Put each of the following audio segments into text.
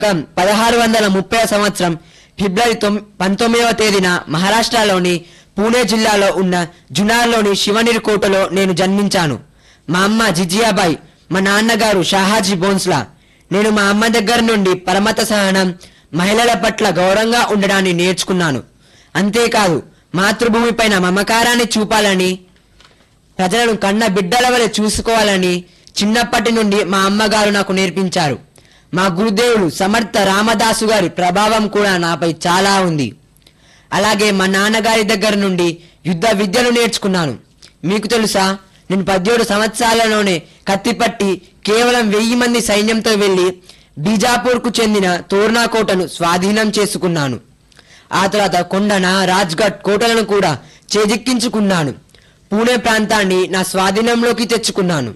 పదహారు వందల ముప్పై సంవత్సరం ఫిబ్రవరి తొమ్- పంతొమ్మిదవ తేదీన మహారాష్ట్రలోని పూణే జిల్లాలో ఉన్న జునార్లోని శివనిరి కోటలో నేను జన్మించాను మా అమ్మ జిజియాబాయి మా నాన్నగారు షాహాజీ బోన్స్లా నేను మా అమ్మ దగ్గర నుండి పరమత సహనం మహిళల పట్ల గౌరవంగా ఉండడాన్ని నేర్చుకున్నాను అంతేకాదు మాతృభూమిపైన మమకారాన్ని చూపాలని ప్రజలను కన్న బిడ్డల వలె చూసుకోవాలని చిన్నప్పటి నుండి మా అమ్మగారు నాకు నేర్పించారు మా గురుదేవుడు సమర్థ రామదాసు గారి ప్రభావం కూడా నాపై చాలా ఉంది అలాగే మా నాన్నగారి దగ్గర నుండి యుద్ధ విద్యలు నేర్చుకున్నాను మీకు తెలుసా నేను పద్దెడు సంవత్సరాలలోనే కత్తిపట్టి కేవలం వెయ్యి మంది సైన్యంతో వెళ్లి బీజాపూర్కు చెందిన తోర్నా కోటను స్వాధీనం చేసుకున్నాను ఆ తర్వాత కొండన రాజ్ఘట్ కోటలను కూడా చేజిక్కించుకున్నాను పూణే ప్రాంతాన్ని నా స్వాధీనంలోకి తెచ్చుకున్నాను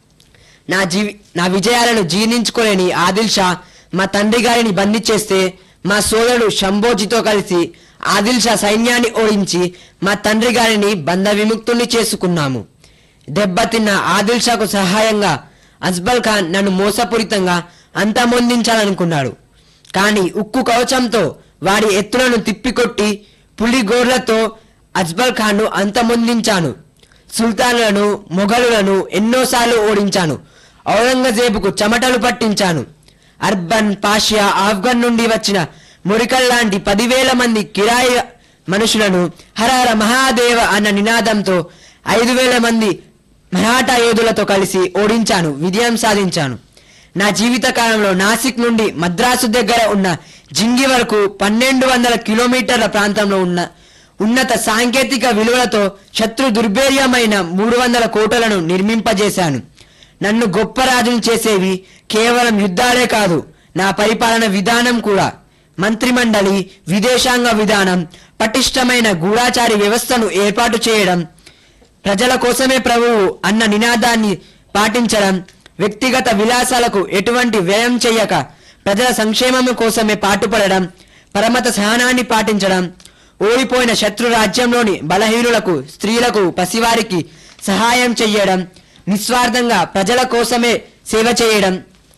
నా జీవి నా విజయాలను జీర్ణించుకోలేని ఆదిల్ షా మా తండ్రి గారిని బంధించేస్తే మా సోదరుడు శంభోజితో కలిసి ఆదిల్ షా సైన్యాన్ని ఓడించి మా తండ్రి గారిని బంధ విముక్తుల్ని చేసుకున్నాము దెబ్బతిన్న ఆదిల్ షాకు సహాయంగా అజ్బల్ ఖాన్ నన్ను మోసపూరితంగా అంతమొందించాలనుకున్నాడు కానీ ఉక్కు కవచంతో వాడి ఎత్తులను తిప్పికొట్టి పులి గోర్లతో అజ్బల్ ఖాన్ను అంతమొందించాను సుల్తాన్లను మొఘలులను ఎన్నోసార్లు ఓడించాను ఔరంగజేబుకు చెమటలు పట్టించాను అర్బన్ పాషియా ఆఫ్ఘన్ నుండి వచ్చిన మురికల్ లాంటి పదివేల మంది కిరాయి మనుషులను హరహర మహాదేవ అన్న నినాదంతో ఐదు వేల మంది మరాఠా యోధులతో కలిసి ఓడించాను విజయం సాధించాను నా జీవిత కాలంలో నాసిక్ నుండి మద్రాసు దగ్గర ఉన్న జింగి వరకు పన్నెండు వందల కిలోమీటర్ల ప్రాంతంలో ఉన్న ఉన్నత సాంకేతిక విలువలతో శత్రు దుర్భేర్యమైన మూడు వందల కోటలను నిర్మింపజేశాను నన్ను గొప్ప రాజును చేసేవి కేవలం యుద్ధాలే కాదు నా పరిపాలన విధానం కూడా మంత్రిమండలి విదేశాంగ విధానం పటిష్టమైన గూఢాచారి వ్యవస్థను ఏర్పాటు చేయడం ప్రజల కోసమే ప్రభువు అన్న నినాదాన్ని పాటించడం వ్యక్తిగత విలాసాలకు ఎటువంటి వ్యయం చెయ్యక ప్రజల సంక్షేమం కోసమే పాటుపడడం పరమత సహనాన్ని పాటించడం ఓడిపోయిన శత్రు రాజ్యంలోని బలహీనులకు స్త్రీలకు పసివారికి సహాయం చెయ్యడం నిస్వార్థంగా ప్రజల కోసమే సేవ చేయడం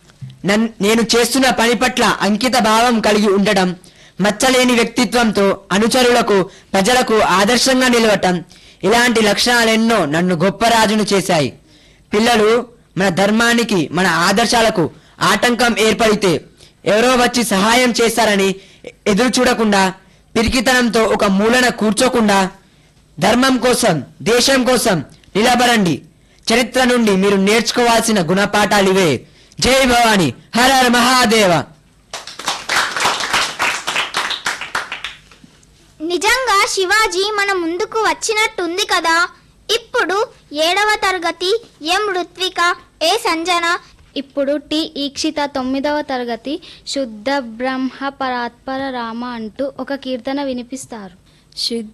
నన్ నేను చేస్తున్న పని పట్ల అంకిత భావం కలిగి ఉండటం మచ్చలేని వ్యక్తిత్వంతో అనుచరులకు ప్రజలకు ఆదర్శంగా నిలవటం ఇలాంటి లక్షణాలెన్నో నన్ను గొప్ప రాజును చేశాయి పిల్లలు మన ధర్మానికి మన ఆదర్శాలకు ఆటంకం ఏర్పడితే ఎవరో వచ్చి సహాయం చేస్తారని ఎదురు చూడకుండా పిరికితనంతో ఒక మూలన కూర్చోకుండా ధర్మం కోసం దేశం కోసం నిలబడండి చరిత్ర నుండి మీరు నేర్చుకోవాల్సిన గుణపాఠాలివే జై భవాని హర హర మహాదేవ నిజంగా శివాజీ మన ముందుకు వచ్చినట్టుంది కదా ఇప్పుడు ఏడవ తరగతి ఎం ఋత్విక ఏ సంజన ఇప్పుడు టి ఈక్షిత తొమ్మిదవ తరగతి శుద్ధ బ్రహ్మ పరాత్పర రామ అంటూ ఒక కీర్తన వినిపిస్తారు శుద్ధ